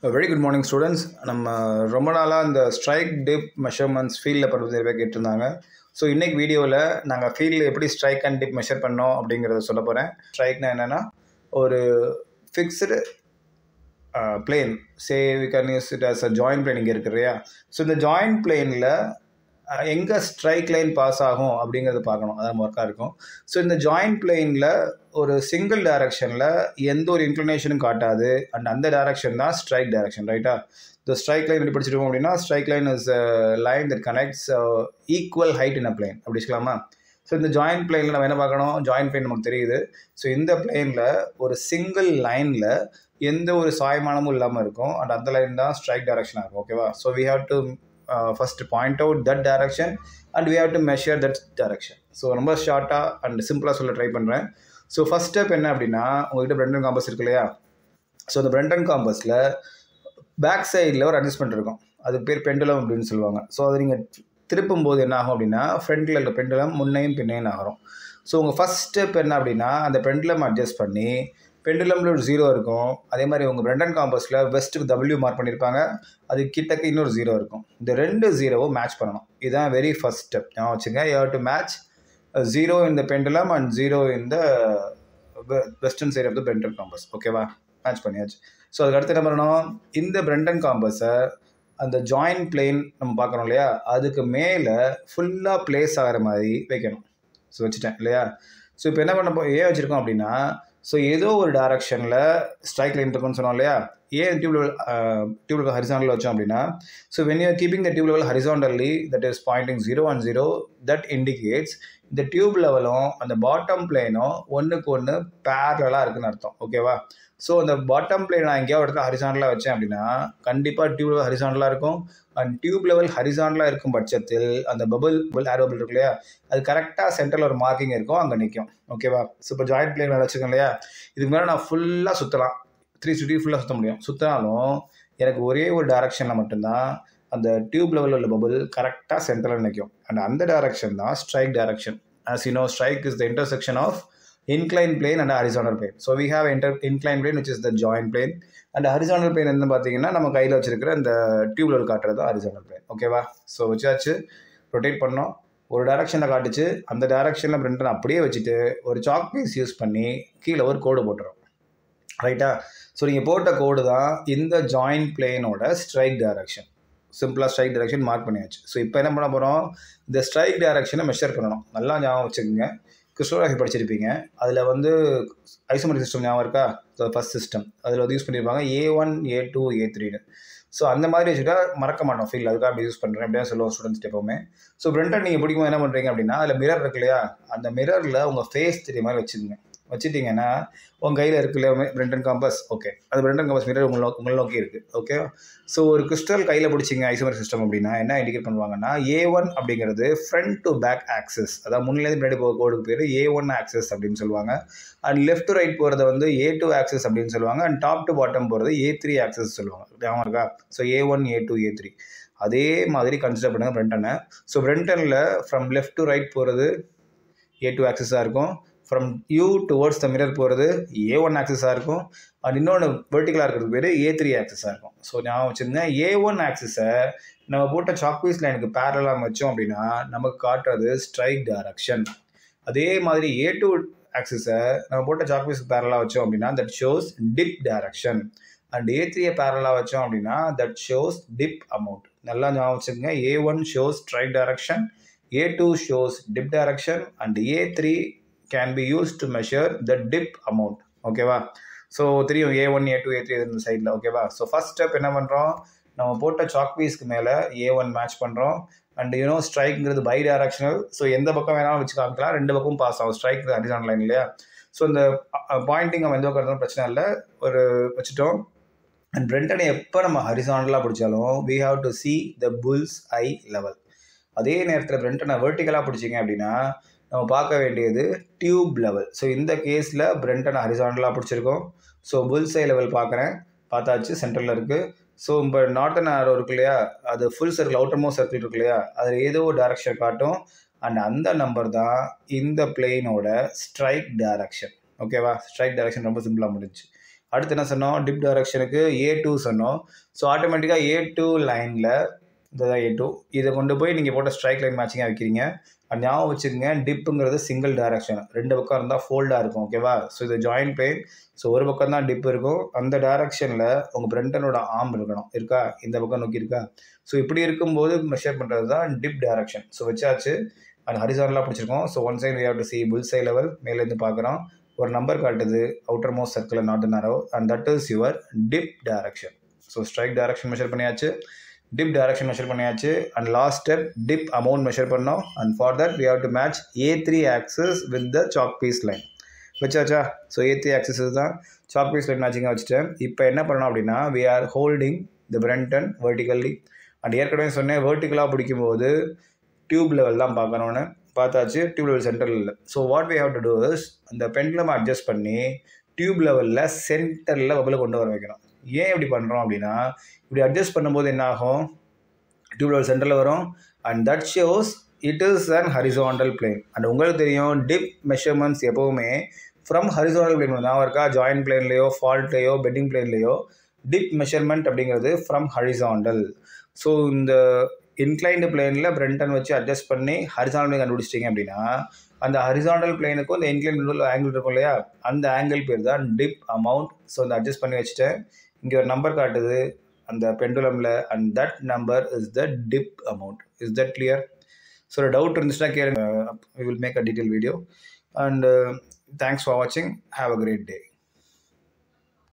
Very good morning students நம்ம ரொம்ப நாளாக இந்த ஸ்ட்ரைக் டிப் மெஷர்மெண்ட்ஸ் ஃபீல்டில் பண்ணுறது நிறைய பேர் கேட்டிருந்தாங்க ஸோ இன்னைக்கு வீடியோவில் நாங்கள் ஃபீல்டில் எப்படி ஸ்ட்ரைக் அண்ட் டிப் மெஷர் பண்ணோம் அப்படிங்கிறத சொல்ல போகிறேன் ஸ்ட்ரைக்னா என்னென்னா ஒரு fixed plane say we can use it as a joint plane இங்கே இருக்கு இல்லையா ஸோ இந்த ஜாயின்ட் பிளேனில் எங்கே ஸ்ட்ரைக் லைன் பாஸ் ஆகும் அப்படிங்கிறது பார்க்கணும் அதான் ஒர்க்காக இருக்கும் ஸோ இந்த ஜாயின்ட் பிளேனில் ஒரு சிங்கிள் டைரக்ஷனில் எந்த ஒரு இன்க்ளினேஷனும் காட்டாது அண்ட் அந்த டைரக்ஷன் தான் ஸ்ட்ரைக் டைரக்ஷன் ரைட்டா இந்த ஸ்ட்ரைக் லைன் எப்படி படிச்சிருக்கோம் அப்படின்னா strike line is line that connects equal height in a plane அப்படி வச்சுக்கலாமா ஸோ இந்த ஜாயின்ட் பிளேனில் நம்ம என்ன பார்க்கணும் ஜாயின்ட் பிளேன் நமக்கு தெரியுது ஸோ இந்த பிளேனில் ஒரு சிங்கிள் லைனில் எந்த ஒரு சாய்மானமும் இல்லாமல் இருக்கும் அண்ட் அந்த லைன் தான் ஸ்ட்ரைக் டைரக்ஷனாக இருக்கும் ஓகேவா so we have to first point out that direction and we have to measure that direction so ரொம்ப ஷார்ட்டாக அண்ட் சிம்பிளாக சொல்ல ட்ரை பண்ணுறேன் ஸோ ஃபஸ்ட் ஸ்டெப் என்ன அப்படின்னா உங்கள்கிட்ட பிரெண்டன் காம்பஸ் இருக்கு இல்லையா ஸோ அந்த பிரெண்டன் காம்பஸில் பேக் சைடில் ஒரு அட்ஜஸ்ட்மெண்ட் இருக்கும் அது பேர் பெண்டுலம் அப்படின்னு சொல்லுவாங்க ஸோ அதை நீங்கள் திருப்பும் போது என்ன ஆகும் அப்படின்னா ஃப்ரண்ட்டில் இருக்க பெண்டுலம் முன்னையும் பின்னையும் ஆகும் ஸோ உங்கள் ஃபஸ்ட் ஸ்டெப் என்ன அப்படின்னா அந்த பெண்டுலம் அட்ஜஸ்ட் பண்ணி பெண்டுலமில் ஒரு ஜீரோ இருக்கும் அதே மாதிரி உங்கள் பிரெண்டன் காம்பஸில் வெஸ்ட்டுக்கு டபிள்யூ மார்க் பண்ணியிருப்பாங்க அது கிட்டக்க இன்னொரு ஜீரோ இருக்கும் இந்த ரெண்டு ஜீரோவும் மேட்ச் பண்ணணும் இதுதான் வெரி ஃபஸ்ட் ஸ்டெப் நான் வச்சுங்க you have to match zero in the pendulum and zero in the western side of the Brunton compass ஓகேவா மேட்ச் பண்ணியாச்சு ஸோ அதுக்கு அடுத்து என்ன பண்ணணும் இந்த பிரெண்டன் காம்பஸை அந்த ஜாயின்ட் பிளேன் நம்ம பார்க்குறோம் இல்லையா அதுக்கு மேலே ஃபுல்லாக பிளேஸ் ஆகிற மாதிரி வைக்கணும் ஸோ வச்சுட்டேன் இல்லையா ஸோ இப்போ என்ன பண்ண போ ஏன் வச்சுருக்கோம் அப்படின்னா ஸோ ஏதோ ஒரு டேரக்ஷனில் ஸ்ட்ரைக் லைன் இருக்குன்னு சொன்னோம் இல்லையா ஏன் tube level tube level horizontal வச்சோம் அப்படின்னா so when you keeping the tube level horizontally that is pointing zero and zero that indicates இந்த டியூப் லெவலும் அந்த பாட்டம் பிளேனும் ஒன்றுக்கு ஒன்று பேரலாக இருக்குன்னு அர்த்தம் ஓகேவா ஸோ அந்த பாட்டம் பிளேன் நான் எங்கேயாவது இடத்துல ஹரிசாண்டலாக வச்சேன் அப்படின்னா கண்டிப்பாக டியூப் லெவல் ஹரிசாண்டலாக இருக்கும் அண்ட் டியூப் லெவல் ஹரிசாண்டலாக இருக்கும் பட்சத்தில் அந்த பபுள் பபுள் ஏர் பபுள் இருக்கு இல்லையா அது கரெக்டாக சென்டரில் ஒரு மார்க்கிங் இருக்கும் அங்கே நிற்கும் ஓகேவா ஸோ இப்போ ஜாயிண்ட் பிளேன் வச்சுருக்கேன் இல்லையா இதுக்கு மேலே நான் ஃபுல்லாக சுற்றலாம் த்ரீ சிக்ஸ்டி ஃபுல்லாக சுற்ற முடியும் சுற்றினாலும் எனக்கு ஒரே ஒரு டேரக்ஷனில் மட்டும்தான் அந்த டியூப் லெவலில் உள்ள பபுள் கரெக்டாக சென்டரில் நிற்கும் அண்ட் அந்த டேரக்ஷன் தான் strike direction as you know strike is the intersection of inclined plane and horizontal plane. So we have inter inclined plane which is the joint plane and horizontal plane என்ன பார்த்தீங்கன்னா நம்ம கையில் வச்சிருக்கிற இந்த டியூப்ல காட்டுறது ஹரிசாண்டல் பிளேன் ஓகேவா so வச்சாச்சு ரொட்டேட் பண்ணோம் ஒரு டைரக்ஷனில் காட்டுச்சு அந்த டைரக்ஷனில் பிரிண்டர் அப்படியே வச்சுட்டு ஒரு சாக் பீஸ் யூஸ் பண்ணி கீழே ஒரு கோடு போட்டுரும் ரைட்டா ஸோ நீங்கள் போட்ட கோடு தான் இந்த ஜாயிண்ட் பிளேனோட ஸ்ட்ரைக் டைரக்ஷன் சிம்பிளாக ஸ்ட்ரைக் டைரக்ஷன் மார்க் பண்ணியாச்சு ஸோ இப்போ என்ன பண்ண போகிறோம் இந்த ஸ்ட்ரைக் டைரக்ஷனை மெஷர் பண்ணணும் நல்லா ஞாபகம் வச்சுக்கோங்க கிறிஸ்டோகிராஃபி படிச்சிருப்பீங்க அதில் வந்து ஐசோமெட்ரிக் சிஸ்டம் ஞாபகம் இருக்கா ஃபஸ்ட் சிஸ்டம் அதில் வந்து யூஸ் பண்ணியிருப்பாங்க ஏ ஒன் ஏ டூ ஏ த்ரீன்னு ஸோ அந்த மாதிரி வச்சுட்டா மறக்க மாட்டோம் ஃபீல் அதுக்காக அப்படி யூஸ் பண்ணுறேன் அப்படியே சொல்லுவோம் ஸ்டூடெண்ட்ஸ் எப்போவுமே ஸோ பிரிண்டர் நீங்கள் பிடிக்கும் என்ன பண்ணுறீங்க அப்படின்னா அதில் மிரர் இருக்கு இல்லையா அந்த மிரரில் உங்கள் ஃபேஸ் தெரிய மாதிரி வச்சுக்கோங்க வச்சுட்டிங்கன்னா உங்கள் கையில் இருக்கு இல்லையா பிரெண்டன் காம்பஸ் ஓகே அது பிரெண்டன் காம்பஸ் மிரர் உங்களை உங்களை நோக்கி இருக்குது ஓகே ஸோ ஒரு கிறிஸ்டல் கையில் பிடிச்சிங்க ஐசோமர் சிஸ்டம் அப்படின்னா என்ன இண்டிகேட் பண்ணுவாங்கன்னா ஏ ஒன் அப்படிங்கிறது ஃப்ரண்ட் டு பேக் ஆக்சஸ் அதாவது முன்னிலேருந்து பின்னாடி போக கோடுக்கு பேர் ஏ ஒன் ஆக்சஸ் அப்படின்னு சொல்லுவாங்க அண்ட் லெஃப்ட் டு ரைட் போகிறத வந்து ஏ டூ ஆக்சஸ் அப்படின்னு சொல்லுவாங்க அண்ட் டாப் டு பாட்டம் போகிறது ஏ த்ரீ ஆக்சஸ் சொல்லுவாங்க ஞாபகம் இருக்கா so A one A two A three அதே மாதிரி கன்சிடர் பண்ணுங்கள் பிரெண்டனை ஸோ பிரெண்டனில் ஃப்ரம் லெஃப்ட் டு ரைட் போகிறது ஏ டூ ஆக்சஸாக இருக்கும் from you towards the mirror போகிறது ஏ ஒன் ஆக்சஸாக இருக்கும் அண்ட் இன்னொன்று வெர்டிகலாக இருக்கிறது பேர் ஏ த்ரீ ஆக்சஸாக இருக்கும் ஸோ ஞாபகம் வச்சுருங்க ஏ ஒன் ஆக்சஸை நம்ம போட்ட சாக்பீஸ் லைனுக்கு பேரலாக வச்சோம் அப்படின்னா நமக்கு காட்டுறது ஸ்ட்ரைக் டைரக்ஷன் அதே மாதிரி ஏ டூ ஆக்சஸை நம்ம போட்ட சாக்பீஸ்க்கு பேரலாக வச்சோம் அப்படின்னா that shows dip direction and A த்ரீயை பேரலாக வச்சோம் அப்படின்னா தட் ஷோஸ் டிப் அமௌண்ட் நல்லா ஞாபகம் வச்சுக்கோங்க A one shows strike direction A two shows dip direction and A three can be use to measure the dip amount ஓகேவா so தெரியும் A one A two A three இந்த சைடில் ஓகேவா so first step என்ன பண்ணுறோம் நம்ம போட்ட chalk பீஸ்க்கு மேலே ஏ ஒன் மேட்ச் பண்ணுறோம் அண்ட் யூனோ ஸ்ட்ரைக்ங்கிறது பை டைரக்ஷனல் ஸோ எந்த பக்கம் வேணாலும் வச்சு காமிக்கலாம் ரெண்டு பக்கமும் பாஸ் ஆகும் ஸ்ட்ரைக் ஹரிசான் லைன் இல்லையா ஸோ இந்த பாயிண்டிங் நம்ம எந்த பக்கம் இருந்தாலும் பிரச்சனை இல்லை ஒரு வச்சுட்டோம் அண்ட் பிரெண்டனை எப்போ நம்ம ஹரிசாண்டலாக பிடிச்சாலும் we have to see the bull's eye level அதே நேரத்தில் பிரெண்டனை வெர்டிக்கலாக பிடிச்சிங்க அப்படின்னா நம்ம பார்க்க வேண்டியது டியூப் லெவல் ஸோ இந்த கேஸில் பிரெண்டன் ஹரிசாண்டலாக பிடிச்சிருக்கோம் ஸோ புல்சை லெவல் பார்க்குறேன் பார்த்தாச்சு சென்டரில் இருக்குது ஸோ இப்போ நார்த்தன் ஆரோ இருக்கு இல்லையா அது full circle outermost circle இருக்கு இல்லையா அதில் ஏதோ ஒரு டேரக்ஷன் காட்டும் அண்ட் அந்த நம்பர் தான் இந்த பிளெயினோட ஸ்ட்ரைக் டைரக்ஷன் ஓகேவா ஸ்ட்ரைக் டைரக்ஷன் ரொம்ப சிம்பிளாக முடிஞ்சு அடுத்து என்ன சொன்னோம் டிப் டைரக்ஷனுக்கு ஏ டூ சொன்னோம் ஸோ ஆட்டோமேட்டிக்காக ஏ டூ லைனில் இதுதான் ஏ டூ இதை கொண்டு போய் நீங்கள் போட்ட ஸ்ட்ரைக் லைன் மேட்சிங்காக வைக்கிறீங்க அது ஞாபகம் வச்சுக்கோங்க டிப்புங்கிறது சிங்கிள் டைரக்ஷன் ரெண்டு பக்கம் இருந்தால் ஃபோல்டாக இருக்கும் ஓகேவா ஸோ இது ஜாயின்ட் பிளேன் ஸோ ஒரு பக்கம் தான் டிப் இருக்கும் அந்த டைரக்ஷனில் உங்கள் பிரெண்டனோட ஆர்ம் இருக்கணும் இருக்கா இந்த பக்கம் நோக்கி இருக்கா ஸோ இப்படி இருக்கும்போது மெஷர் பண்ணுறது தான் டிப் டைரக்ஷன் ஸோ வச்சாச்சு அது ஹரிசானலாக பிடிச்சிருக்கோம் so one side we have to see bull's eye level மேலேருந்து பார்க்குறோம் ஒரு நம்பர் காட்டுது outermost circle not zero and that is your dip direction so strike direction measure பண்ணியாச்சு டிப் டைரக்ஷன் மெஷர் பண்ணியாச்சு and last step dip amount measure பண்ணோம் and for that we have to match A three axis with the chalk piece line வச்சாச்சா so A three axis தான் chalk piece line மேட்சிங்காக வச்சுட்டேன் இப்போ என்ன பண்ணணும் அப்படின்னா we are holding the Brunton vertically and ஏற்கனவே சொன்னேன் வெர்டிக்கலாக பிடிக்கும்போது டியூப் லெவல் தான் பார்க்கணுன்னு பார்த்தாச்சு டியூப் லெவல் சென்டரில் இல்லை so what we have to do is அந்த பெண்ட்லம் அட்ஜஸ்ட் பண்ணி டியூப் லெவலில் சென்டரில் பபிளை கொண்டு வர வைக்கணும் ஏன் இப்படி பண்ணுறோம் அப்படின்னா இப்படி அட்ஜஸ்ட் பண்ணும்போது என்ன ஆகும் டியூப் லெவல் சென்டரில் வரும் and that shows it is an horizontal plane and உங்களுக்கு தெரியும் டிப் மெஷர்மெண்ட்ஸ் எப்போவுமே ஃப்ரம் ஹரிசாண்டல் பிளேன் நான் இருக்கா ஜாயின்ட் பிளேன்லேயோ ஃபால்ட்லேயோ பெட்டிங் பிளேன்லேயோ டிப் மெஷர்மெண்ட் அப்படிங்கிறது ஃப்ரம் ஹரிசாண்டல் ஸோ இந்த இன்க்ளைன்டு பிளேனில் பிரெண்டன் வச்சு அட்ஜஸ்ட் பண்ணி ஹரிசாண்டல் பிளேன் கண்டுபிடிச்சிட்டிங்க அப்படின்னா அந்த ஹரிசாண்டல் பிளேனுக்கும் இந்த இன்க்ளைன் ஆங்கிள் இருக்கும் இல்லையா அந்த ஆங்கிள் பேர் தான் டிப் அமௌண்ட் ஸோ அந்த அட்ஜஸ்ட் பண்ணி வச்சுட்டேன் இங்கே ஒரு நம்பர் காட்டுது அந்த பெண்டுலமில் and that number is the dip amount is that clear so ஒரு டவுட் இருந்துச்சுன்னா கேளுங்க we will make a detail video and thanks for வாட்சிங் ஹாவ் அ கிரேட் டே